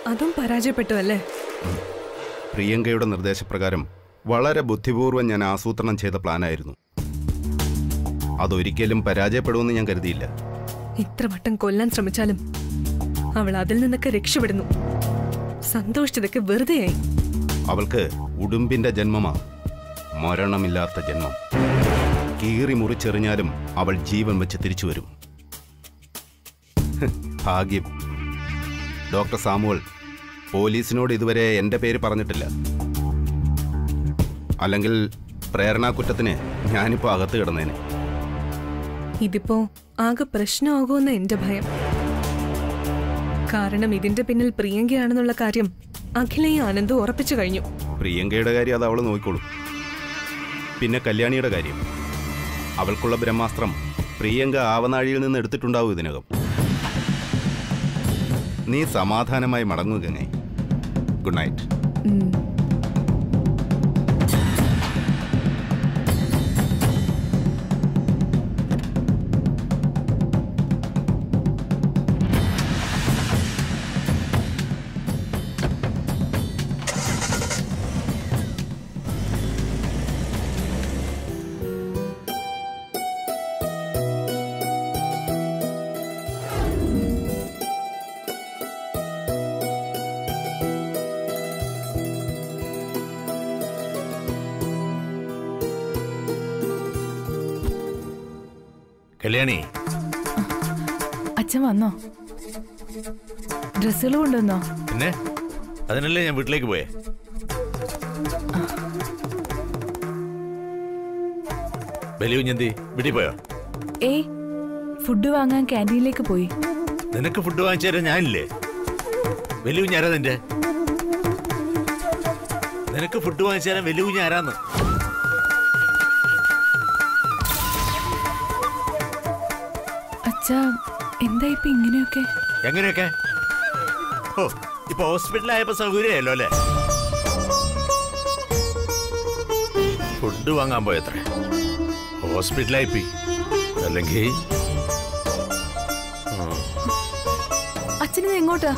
അതും പരാജയപ്പെട്ടു അല്ലേ പ്രിയങ്കയുടെ നിർദ്ദേശപ്രകാരം വളരെ ബുദ്ധിപൂർവ്വം ഞാൻ ആസൂത്രണം ചെയ്ത പ്ലാനായിരുന്നു അതൊരിക്കലും പരാജയപ്പെടുമെന്ന് ഞാൻ കരുതിയില്ല ഇത്ര വട്ടം കൊല്ലാൻ ശ്രമിച്ചാലും അവൾ അതിൽ നിന്നൊക്കെ രക്ഷപ്പെടുന്നു സന്തോഷിച്ചതൊക്കെ വെറുതെയായി അവൾക്ക് ഉടുമ്പിന്റെ ജന്മമാണ് മരണമില്ലാത്ത ജന്മം കീറി മുറിച്ചെറിഞ്ഞാലും അവൾ ജീവൻ വെച്ച് തിരിച്ചു വരും ഹ്, ഭാഗ്യം ഡോക്ടർ സാമുവൽ പോലീസിനോട് ഇതുവരെ എൻ്റെ പേര് പറഞ്ഞിട്ടില്ല അല്ലെങ്കിൽ പ്രേരണാക്കുറ്റത്തിന് ഞാനിപ്പോൾ അകത്ത് കിടന്നേനെ ഇതിപ്പോ ആകെ പ്രശ്നമാകുമെന്ന എന്റെ ഭയം കാരണം ഇതിന്റെ പിന്നിൽ പ്രിയങ്കയാണെന്നുള്ള കാര്യം അഖിലയും ആനന്ദും ഉറപ്പിച്ചു കഴിഞ്ഞു പ്രിയങ്കയുടെ കാര്യം അത് അവൾ നോക്കിക്കോളും പിന്നെ കല്യാണിയുടെ കാര്യം അവൾക്കുള്ള ബ്രഹ്മാസ്ത്രം പ്രിയങ്ക ആവനാഴിയിൽ നിന്ന് എടുത്തിട്ടുണ്ടാവും ഇതിനകം നീ സമാധാനമായി മടങ്ങുക ഗംഗേ ഗുഡ് നൈറ്റ് ഉം. കല്യാണി അച്ഛൻ വന്നോ ഡ്രസ്സുകൾ കൊണ്ടുവന്നോ പിന്നെ അതിനല്ലേ ഞാൻ വീട്ടിലേക്ക് പോയേ ബലിയുഞ്ഞന്തി വീട്ടിൽ പോയോ ഏ ഫുഡ് വാങ്ങാൻ ക്യാൻറ്റീനിലേക്ക് പോയി നിനക്ക് ഫുഡ് വാങ്ങിച്ചു തരാൻ ഞാനില്ലേ വലിയ ആരാ നിന്റെ നിനക്ക് ഫുഡ് വാങ്ങിച്ചു തരാൻ വലിയ ആരാന്ന് അച്ഛാ എന്താ ഇപ്പൊ ഇങ്ങനെയൊക്കെ എങ്ങനെയൊക്കെ ഓ ഇപ്പൊ ഹോസ്പിറ്റലായപ്പോ സൗകര്യമല്ലോ അല്ലേ ഫുഡ് വാങ്ങാൻ പോയത്രേ ഹോസ്പിറ്റലായി പോയി അല്ലെങ്കിൽ അച്ഛനിത് എങ്ങോട്ടാ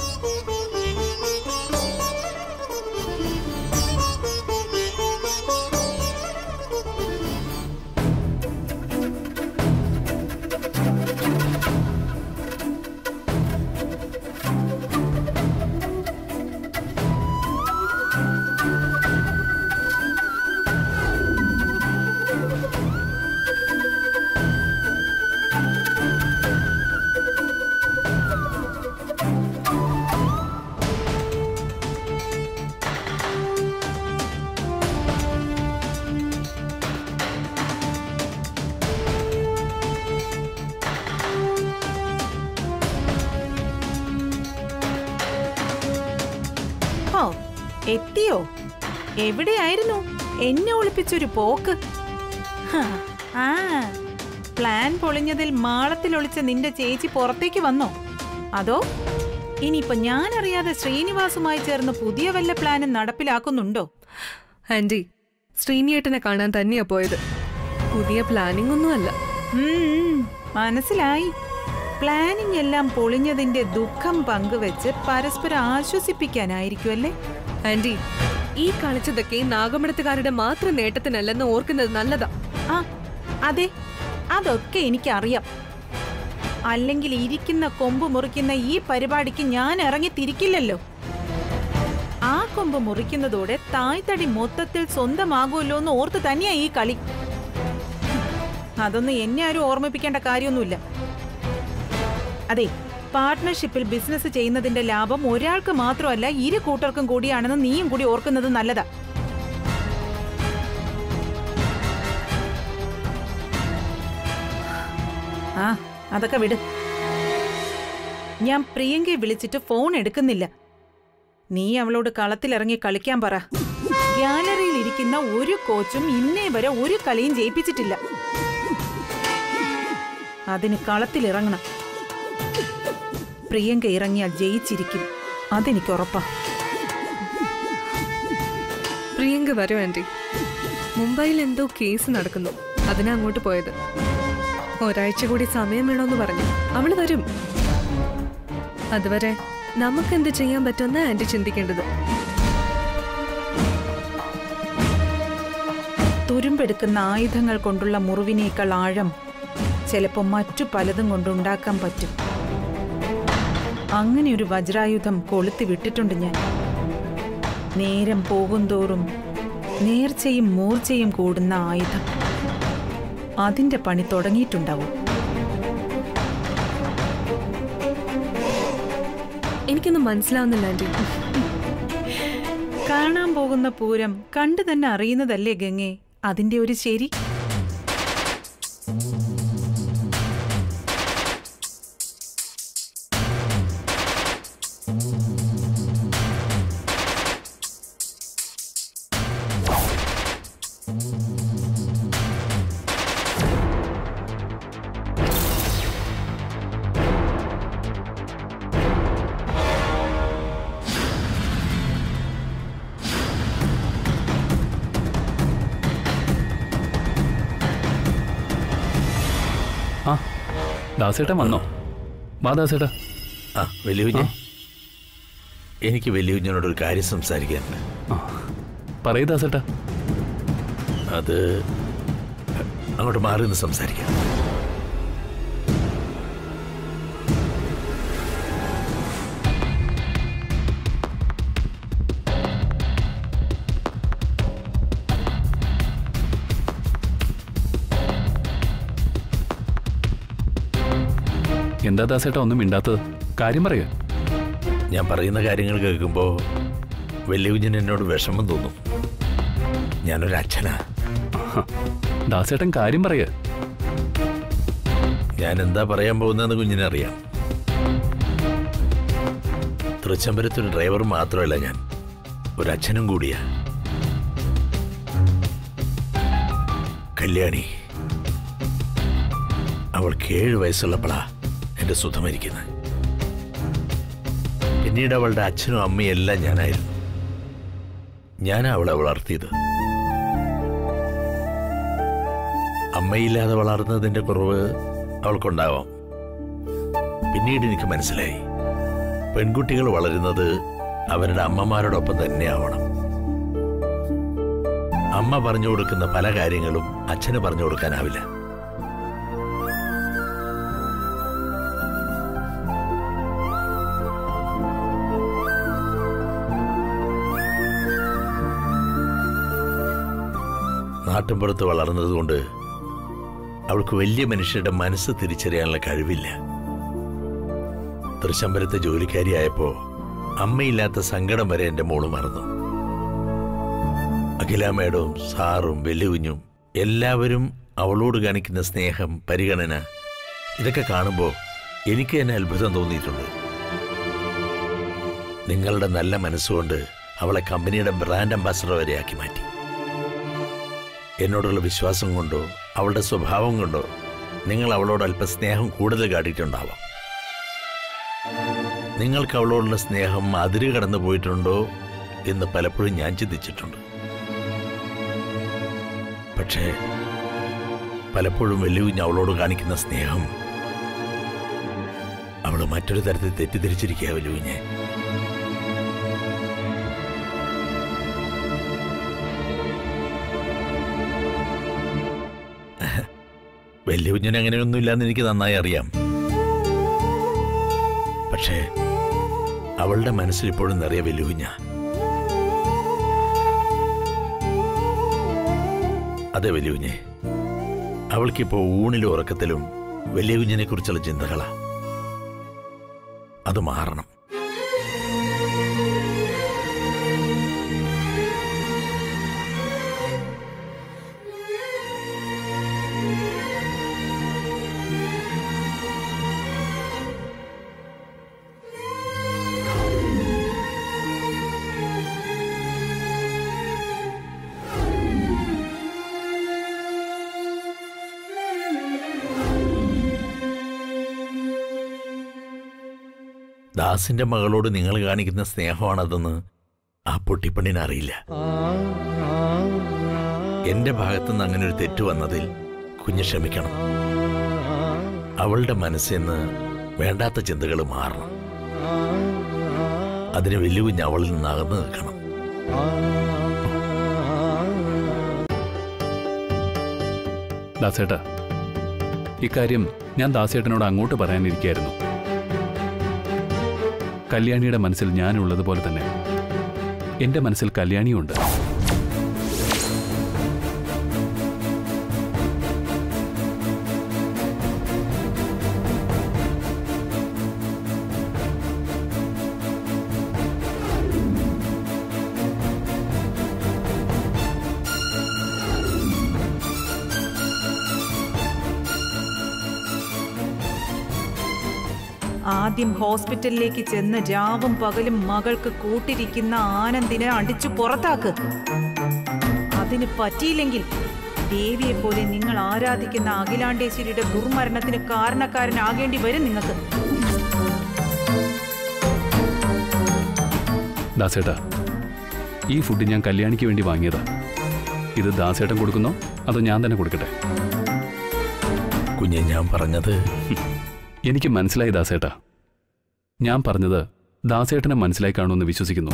ഓ എത്തിയോ എവിടെയായിരുന്നു എന്നെ ഒളിപ്പിച്ചൊരു പോക്ക് ഹാ, ആ പ്ലാൻ പൊളിഞ്ഞതിൽ മാളത്തിൽ ഒളിച്ച നിന്റെ ചേച്ചി പുറത്തേക്ക് വന്നോ അതോ ഇനിയിപ്പൊ ഞാൻ അറിയാതെ ശ്രീനിവാസുമായി ചേർന്ന് പുതിയ വല്ല പ്ലാനും നടപ്പിലാക്കുന്നുണ്ടോ ആന്റി ശ്രീനിയേട്ടനെ കാണാൻ തന്നെയാ പോയത് പുതിയ പ്ലാനിംഗ് ഒന്നുമല്ല ഉം, മനസ്സിലായി പ്ലാനിംഗ് എല്ലാം പൊളിഞ്ഞതിന്റെ ദുഃഖം പങ്കുവെച്ച് പരസ്പരം ആശ്വസിപ്പിക്കാനായിരിക്കും അല്ലേ ആന്റി ഈ കളിച്ചതൊക്കെ നാഗമടത്തുകാരുടെ മാത്രം നേട്ടത്തിനല്ലെന്ന് ഓർക്കുന്നത് നല്ലതാ ആ അതെ അതൊക്കെ എനിക്കറിയാം അല്ലെങ്കിൽ ഇരിക്കുന്ന കൊമ്പ് മുറിക്കുന്ന ഈ പരിപാടിക്ക് ഞാൻ ഇറങ്ങി തിരിക്കില്ലല്ലോ ആ കൊമ്പ് മുറിക്കുന്നതോടെ തായ്തടി മൊത്തത്തിൽ സ്വന്തമാകുമല്ലോ എന്ന് ഓർത്ത് തന്നെയാ ഈ കളി അതൊന്നും എന്നെ ആരും ഓർമ്മിപ്പിക്കേണ്ട കാര്യമൊന്നുമില്ല അതെ പാർട്ട്ണർഷിപ്പിൽ ബിസിനസ് ചെയ്യുന്നതിന്റെ ലാഭം ഒരാൾക്ക് മാത്രമല്ല ഇരു കൂട്ടർക്കും കൂടിയാണെന്ന് നീയും കൂടി ഓർക്കുന്നത് നല്ലതാ ആ അതൊക്കെ വിട് ഞാൻ പ്രിയങ്കയെ വിളിച്ചിട്ട് ഫോൺ എടുക്കുന്നില്ല നീ അവളോട് കളത്തിലിറങ്ങി കളിക്കാൻ പറ ഗ്യാലറിയിൽ ഇരിക്കുന്ന ഒരു കോച്ചും ഇന്നേ വരെ ഒരു കളിയും ജയിപ്പിച്ചിട്ടില്ല അതിന് കളത്തിലിറങ്ങണം പ്രിയങ്ക ഇറങ്ങിയാൽ ജയിച്ചിരിക്കും അതെനിക്ക് ഉറപ്പാ പ്രിയങ്ക വരും ആന്റി മുംബൈയിൽ എന്തോ കേസ് നടക്കുന്നു അതിനാ അങ്ങോട്ട് പോയത് ഒരാഴ്ച കൂടി സമയം വേണമെന്ന് പറഞ്ഞു അവള് വരും അതുവരെ നമുക്ക് എന്ത് ചെയ്യാൻ പറ്റുമെന്ന് ആന്റി ചിന്തിക്കേണ്ടത് തുരുമ്പെടുക്കുന്ന ആയുധങ്ങൾ കൊണ്ടുള്ള മുറിവിനേക്കാൾ ആഴം ചിലപ്പോൾ മറ്റു പലതും കൊണ്ടുണ്ടാക്കാൻ പറ്റും അങ്ങനെ ഒരു വജ്രായുധം കൊളുത്തി വിട്ടിട്ടുണ്ട് ഞാൻ നേരം പോകുന്തോറും നേർച്ചയും മൂർച്ചയും കൂടുന്ന ആയുധം അതിന്റെ പണി തുടങ്ങിയിട്ടുണ്ടാവും എനിക്കൊന്നും മനസ്സിലാവുന്നില്ല ആന്റി കാണാൻ പോകുന്ന പൂരം കണ്ടു തന്നെ അറിയുന്നതല്ലേ ഗംഗേ അതിന്റെ ഒരു ശരി ആ ദാസേട്ടൻ വന്നോ വാ ദാസേട്ടാ ആ വലിയ കുഞ്ഞ് എനിക്ക് വലിയ കുഞ്ഞിനോട് ഒരു കാര്യം സംസാരിക്കാനുണ്ട് ആ പറയൂ ദാസേട്ടാ അത് അങ്ങോട്ട് മാറി നിന്ന് സംസാരിക്കാം എന്താ ദാസേട്ടാ ഒന്നും മിണ്ടാത്തത് കാര്യം പറയുക ഞാൻ പറയുന്ന കാര്യങ്ങൾ കേൾക്കുമ്പോൾ വലിയ കുഞ്ഞിന് എന്നോട് വിഷമം തോന്നും ഞാനൊരു അച്ഛനാ ദാസേട്ടൻ കാര്യം പറയുക ഞാൻ എന്താ പറയാൻ പോകുന്നതെന്ന് കുഞ്ഞിനറിയാം തൃച്ചംബരത്തൊരു ഡ്രൈവർ മാത്രമല്ല ഞാൻ ഒരു അച്ഛനും കൂടിയാ കല്യാണി അവൾക്ക് ഏഴ് വയസ്സുള്ളപ്പോഴാ എന്റെ സുധ മരിക്കുന്നത് പിന്നീട് അവളുടെ അച്ഛനും അമ്മയും എല്ലാം ഞാനായിരുന്നു ഞാനാ അവളെ വളർത്തിയത് അമ്മയില്ലാതെ വളർന്നതിന്റെ കുറവ് അവൾക്കുണ്ടാവാം പിന്നീട് എനിക്ക് മനസ്സിലായി പെൺകുട്ടികൾ വളരുന്നത് അവരുടെ അമ്മമാരോടൊപ്പം തന്നെ ആവണം അമ്മ പറഞ്ഞു കൊടുക്കുന്ന പല കാര്യങ്ങളും അച്ഛന് പറഞ്ഞു കൊടുക്കാനാവില്ല നാട്ടിൻപുറത്ത് വളർന്നതുകൊണ്ട് അവൾക്ക് വലിയ മനുഷ്യരുടെ മനസ്സ് തിരിച്ചറിയാനുള്ള കഴിവില്ല തൃശമ്പരത്തെ ജോലിക്കാരിയായപ്പോ അമ്മയില്ലാത്ത സങ്കടം വരെ എന്റെ മോള് മറന്നു അഖില മേഡവും സാറും വെല്ലുകുഞ്ഞും എല്ലാവരും അവളോട് കാണിക്കുന്ന സ്നേഹം പരിഗണന ഇതൊക്കെ കാണുമ്പോൾ എനിക്ക് തന്നെ അത്ഭുതം തോന്നിയിട്ടുണ്ട് നിങ്ങളുടെ നല്ല മനസ്സുകൊണ്ട് അവളെ കമ്പനിയുടെ ബ്രാൻഡ് അംബാസഡർ വരെയാക്കി മാറ്റി എന്നോടുള്ള വിശ്വാസം കൊണ്ടോ അവളുടെ സ്വഭാവം കൊണ്ടോ നിങ്ങൾ അവളോട് അല്പം സ്നേഹം കൂടുതൽ കാട്ടിയിട്ടുണ്ടാവാം നിങ്ങൾക്ക് അവളോടുള്ള സ്നേഹം അതിര് കടന്നു പോയിട്ടുണ്ടോ എന്ന് പലപ്പോഴും ഞാൻ ചിന്തിച്ചിട്ടുണ്ട് പക്ഷേ പലപ്പോഴും വെല്ലുവിഞ്ഞ് അവളോട് കാണിക്കുന്ന സ്നേഹം അവൾ മറ്റൊരു തരത്തിൽ തെറ്റിദ്ധരിച്ചിരിക്കുക വെല്ലുവിഞ്ഞെ വെല്ലുവിഞ്ഞന് അങ്ങനെയൊന്നുമില്ലാന്ന് എനിക്ക് നന്നായി അറിയാം പക്ഷേ അവളുടെ മനസ്സിൽ ഇപ്പോഴും നിറയെ വെല്ലുവിഞ്ഞ അതെ വെല്ലുവിഞ്ഞെ അവൾക്കിപ്പോ ഊണിലും ഉറക്കത്തിലും വലിയ കുഞ്ഞിനെ കുറിച്ചുള്ള ചിന്തകളാ അത് മാറണം ദാസിന്റെ മകളോട് നിങ്ങൾ കാണിക്കുന്ന സ്നേഹമാണതെന്ന് ആ പൊട്ടിപ്പണ്ണിന് അറിയില്ല എന്റെ ഭാഗത്തുനിന്ന് അങ്ങനെ ഒരു തെറ്റ് വന്നതിൽ കുഞ്ഞ് ക്ഷമിക്കണം അവളുടെ മനസ്സിൽ നിന്ന് വേണ്ടാത്ത ചിന്തകൾ മാറണം അതിന് വലിയ കുഞ്ഞ് അവളിൽ നിന്ന് അകന്നു നിൽക്കണം ദാസേട്ടാ ഇക്കാര്യം ഞാൻ ദാസേട്ടനോട് അങ്ങോട്ട് പറയാനിരിക്കായിരുന്നു കല്യാണിയുടെ മനസ്സിൽ ഞാനുള്ളതുപോലെ തന്നെ എന്റെ മനസ്സിൽ കല്യാണിയുണ്ട് ആദ്യം ഹോസ്പിറ്റലിലേക്ക് ചെന്ന് രാവും പകലും മകൾക്ക് കൂട്ടിരിക്കുന്ന ആനന്ദിനെ അടിച്ചു പുറത്താക്ക് അതിന് പറ്റിയില്ലെങ്കിൽ ദേവിയെ പോലെ നിങ്ങൾ ആരാധിക്കുന്ന അഖിലാണ്ടേശ്വരിയുടെ ദുർമരണത്തിന് കാരണക്കാരനാകേണ്ടി വരും നിങ്ങൾക്ക് ദാസേട്ടാ ഈ ഫുഡ് ഞാൻ കല്യാണിക്ക് വേണ്ടി വാങ്ങിയതാ ഇത് ദാസേട്ടൻ കൊടുക്കുന്നോ അതോ ഞാൻ തന്നെ കൊടുക്കട്ടെ കുഞ്ഞെ ഞാൻ പറഞ്ഞത് എനിക്ക് മനസ്സിലായി ദാസേട്ടാ ഞാൻ പറഞ്ഞത് ദാസേട്ടനെ മനസ്സിലായി കാണുമെന്ന് വിശ്വസിക്കുന്നു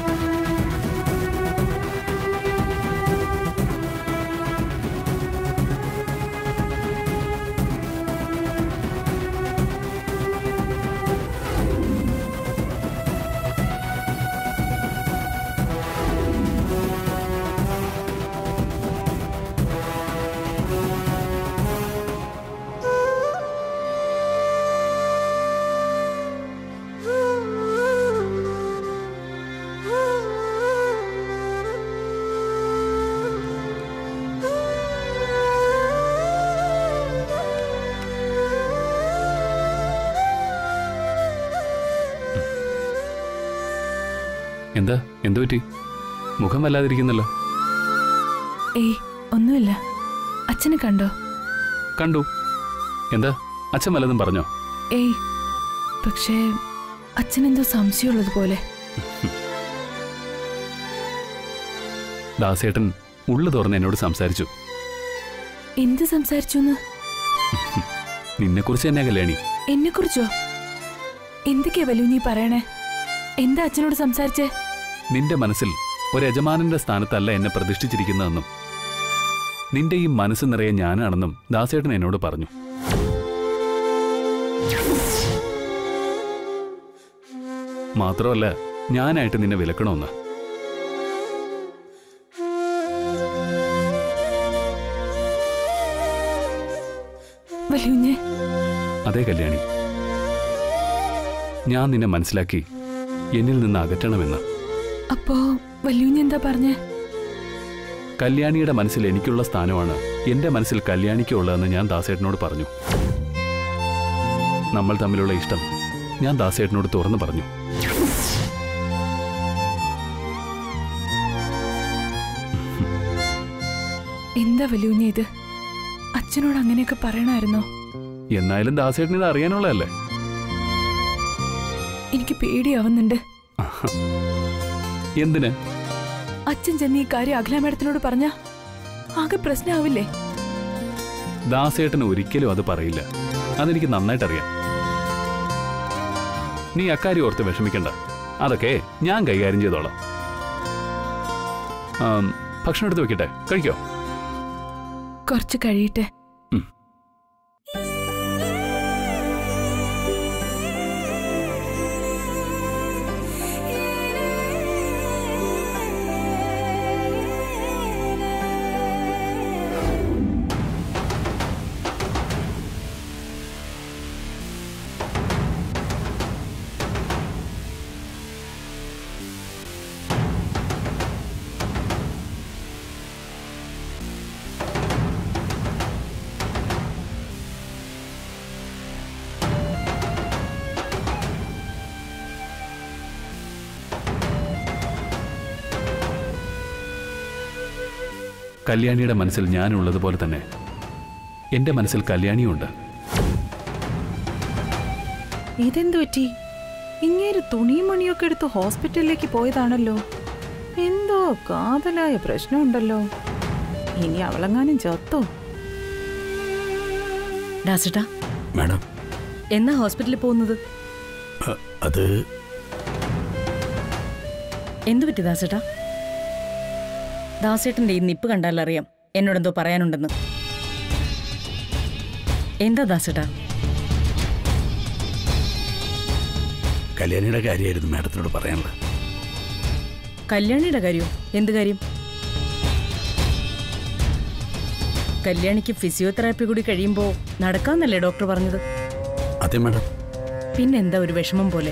എന്താ എന്തു പറ്റി മുഖം വല്ലാതിരിക്കുന്നല്ലോ ഏയ് ഒന്നുമില്ല അച്ഛനെ കണ്ടോ കണ്ടു എന്താ അച്ഛൻ വല്ലതും പറഞ്ഞോ ഏയ് പക്ഷേ അച്ഛനെന്തോ സംശയമുള്ളത് പോലെ ദാസേട്ടൻ ഉള്ളു തുറന്ന് എന്നോട് സംസാരിച്ചു എന്ത് സംസാരിച്ചു എന്ന് നിന്നെക്കുറിച്ച് തന്നെ കല്യാണി എന്നെ കുറിച്ചോ എന്തൊക്കെയാ വലു നീ പറയണേ എന്താ അച്ഛനോട് സംസാരിച്ചേ നിന്റെ മനസ്സിൽ ഒരു യജമാനന്റെ സ്ഥാനത്തല്ല എന്നെ പ്രതിഷ്ഠിച്ചിരിക്കുന്നതെന്നും നിന്റെ ഈ മനസ്സ് നിറയെ ഞാനാണെന്നും ദാസേട്ടൻ എന്നോട് പറഞ്ഞു മാത്രമല്ല ഞാനായിട്ട് നിന്നെ വിലക്കണമെന്ന് വലുഞ്ഞെ അതേ കല്യാണി ഞാൻ നിന്നെ മനസ്സിലാക്കി എന്നിൽ നിന്ന് അകറ്റണമെന്ന് അപ്പോ വല്യുഞ്ഞ എന്താ പറഞ്ഞേ കല്യാണിയുടെ മനസ്സിൽ എനിക്കുള്ള സ്ഥാനമാണ് എന്റെ മനസ്സിൽ കല്യാണിക്കുള്ളതെന്ന് ഞാൻ ദാസേട്ടനോട് പറഞ്ഞു നമ്മൾ തമ്മിലുള്ള ഇഷ്ടം ഞാൻ ദാസേട്ടനോട് തുറന്നു പറഞ്ഞു എന്താ വല്യുഞ്ഞ ഇത് അച്ഛനോട് അങ്ങനെയൊക്കെ പറയണമായിരുന്നോ എന്നാലും ദാസേട്ടന് ഇത് അറിയാനുള്ളതല്ലേ എനിക്ക് പേടിയാവുന്നുണ്ട് എന്തിന് അച്ഛൻ ചെന്ന് ഈ കാര്യം അഖില മേഡത്തിനോട് പറഞ്ഞ ആകെ പ്രശ്നമാവില്ലേ ദാസേട്ടൻ ഒരിക്കലും അത് പറയില്ല അതെനിക്ക് നന്നായിട്ട് അറിയാം നീ അക്കാര്യം ഓർത്ത് വിഷമിക്കണ്ട അതൊക്കെ ഞാൻ കൈകാര്യം ചെയ്തോളാം ആം, ഭക്ഷണം എടുത്ത് വെക്കട്ടെ കഴിക്കോ കുറച്ച് കഴിയട്ടെ ഉം. കല്യാണിയുടെ മനസ്സിൽ ഞാനുള്ളതുപോലെ തന്നെ എന്റെ മനസ്സിൽ കല്യാണിയുണ്ട് ഇതെന്തു പറ്റി ഇങ്ങേര് തുണിയും മണിയൊക്കെ എടുത്ത് ഹോസ്പിറ്റലിലേക്ക് പോയതാണല്ലോ എന്തോ കാതലായ പ്രശ്നമുണ്ടല്ലോ ഇനി അവളെങ്ങാനും ചത്തോ ദാസേട്ടാ മാഡം എന്നാ ഹോസ്പിറ്റലിൽ പോകുന്നത് അ- അത് എന്തു പറ്റി ദാസേട്ടാ ദാസേട്ടന്റെ ഈ നിപ്പ് കണ്ടാലറിയാം എന്നോടെന്തോ പറയാനുണ്ടെന്ന് എന്താ ദാസേട്ടാ കല്യാണിയുടെ കാര്യമായിരുന്നു മാഡത്തിനോട് പറയാനുള്ളത് കല്യാണിയുടെ കാര്യമോ എന്ത് കാര്യം കല്യാണിക്ക് ഫിസിയോതെറാപ്പി കൂടി കഴിയുമ്പോൾ നടക്കാന്നല്ലേ ഡോക്ടർ പറഞ്ഞത് അതെ മാഡം പിന്നെന്താ ഒരു വിഷമം പോലെ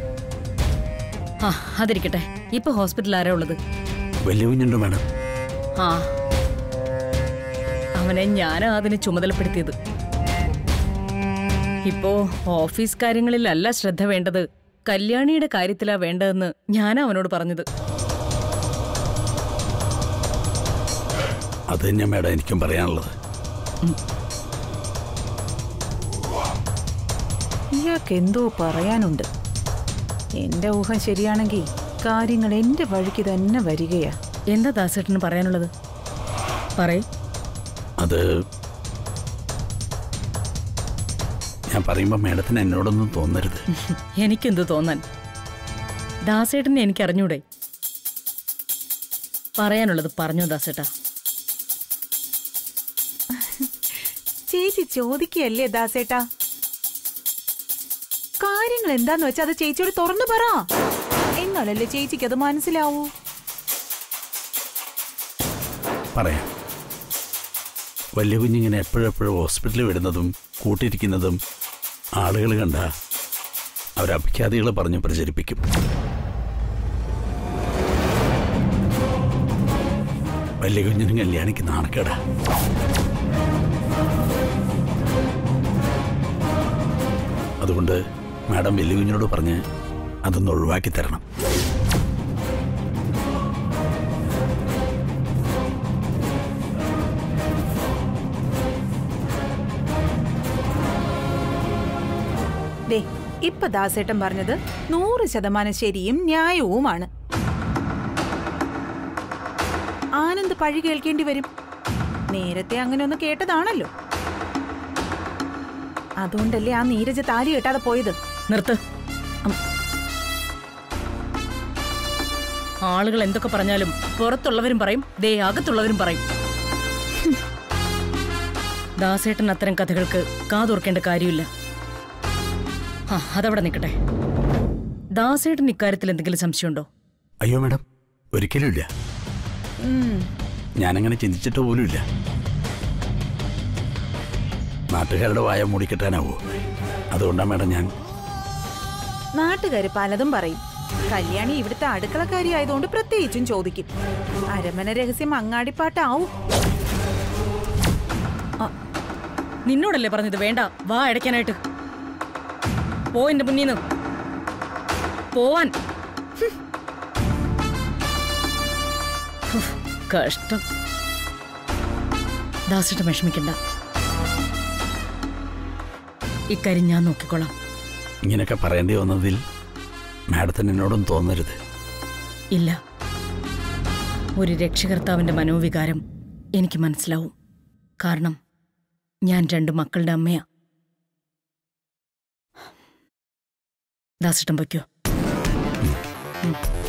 ആ അതിരിക്കട്ടെ ഇപ്പൊ ഹോസ്പിറ്റലിൽ ആരാ ഉള്ളത് വലിയ കുഞ്ഞുണ്ട് മാഡം ആ അവനെ ഞാനാ അതിന് ചുമതലപ്പെടുത്തിയത് ഇപ്പോ ഓഫീസ് കാര്യങ്ങളിലല്ല ശ്രദ്ധ വേണ്ടത് കല്യാണിയുടെ കാര്യത്തിലാ വേണ്ടതെന്ന് ഞാനാ അവനോട് പറഞ്ഞത് അത് തന്നെ മാഡം എനിക്കും പറയാനുള്ളത് ഇയാൾക്ക് എന്തോ പറയാനുണ്ട് എന്റെ ഊഹം ശരിയാണെങ്കിൽ കാര്യങ്ങൾ എന്റെ വഴിക്ക് തന്നെ വരികയാ എന്താ ദാസേട്ടന് പറയാനുള്ളത് പറയ് അത് ഞാൻ പറയുമ്പോൾ മാഡത്തിന് എന്നോടൊന്നും തോന്നരുത് എനിക്കെന്ത് തോന്നാൻ ദാസേട്ടനെ എനിക്ക് അറിഞ്ഞൂടെ പറയാനുള്ളത് പറഞ്ഞു ദാസേട്ടാ ചേച്ചി ചോദിക്കുകയല്ലേ ദാസേട്ടാ കാര്യങ്ങൾ എന്താന്ന് വെച്ചാൽ അത് ചേച്ചിയോട് തുറന്നു പറ എന്നാലല്ലേ ചേച്ചിക്ക് അത് മനസ്സിലാവൂ പറയാം വലിയ കുഞ്ഞിങ്ങനെ എപ്പോഴെപ്പോഴും ഹോസ്പിറ്റലിൽ വിടുന്നതും കൂട്ടിരിക്കുന്നതും ആളുകൾ കണ്ട അവരഭിഖ്യാതികൾ പറഞ്ഞ് പ്രചരിപ്പിക്കും വലിയ കുഞ്ഞിനും കല്യാണിക്ക് നാണക്കേടാ അതുകൊണ്ട് മാഡം വലിയ കുഞ്ഞിനോട് പറഞ്ഞ് അതൊന്ന് ഒഴിവാക്കി തരണം ദേ ഇപ്പൊ ദാസേട്ടൻ പറഞ്ഞത് നൂറ് ശതമാനം ശരിയും ന്യായവുമാണ് ആനന്ദ് പഴി കേൾക്കേണ്ടി വരും നേരത്തെ അങ്ങനെ ഒന്ന് കേട്ടതാണല്ലോ അതുകൊണ്ടല്ലേ ആ നീരജ് താലി കെട്ടാതെ പോയത് നിർത്ത് അം. ആളുകൾ എന്തൊക്കെ പറഞ്ഞാലും പുറത്തുള്ളവരും പറയും ദേ അകത്തുള്ളവരും പറയും ഹും. ദാസേട്ടൻ അത്തരം കഥകൾക്ക് കാതോർക്കേണ്ട കാര്യമില്ല ആ അതവിടെ നിൽക്കട്ടെ ദാസേട്ടൻ ഇക്കാര്യത്തിൽ എന്തെങ്കിലും സംശയമുണ്ടോ അയ്യോ മാഡം ഒരിക്കലും ഇല്ല ഞാനങ്ങനെ ചിന്തിച്ചിട്ട് പോലുമില്ല നാട്ടുകാരുടെ വായ മൂടിക്കെട്ടാനാവോ അതുകൊണ്ടാണ് മാഡം ഞാൻ നാട്ടുകാര് പലതും പറയും കല്യാണി ഇവിടുത്തെ അടുക്കളക്കാരി ആയതുകൊണ്ട് പ്രത്യേകിച്ചും ചോദിക്കും അരമന രഹസ്യം അങ്ങാടിപ്പാട്ടാവും നിന്നോടല്ലേ പറഞ്ഞത് വേണ്ട വാ അടയ്ക്കാനായിട്ട് പോ എന്റെ മുന്നിൽ നിന്ന് പോവാൻ ഹും. ഹുഫ്, കഷ്ടം ദാസിട്ട് വിഷമിക്കണ്ട ഇക്കാര്യം ഞാൻ നോക്കിക്കോളാം ഇങ്ങനെയൊക്കെ പറയേണ്ടി വന്നതിൽ മാഡത്തിന് എന്നോടും തോന്നരുത് ഇല്ല ഒരു രക്ഷകർത്താവിന്റെ മനോവികാരം എനിക്ക് മനസ്സിലാവും കാരണം ഞാൻ രണ്ട് മക്കളുടെ അമ്മയാ ദാസിട്ടം വയ്ക്കോ ഉം.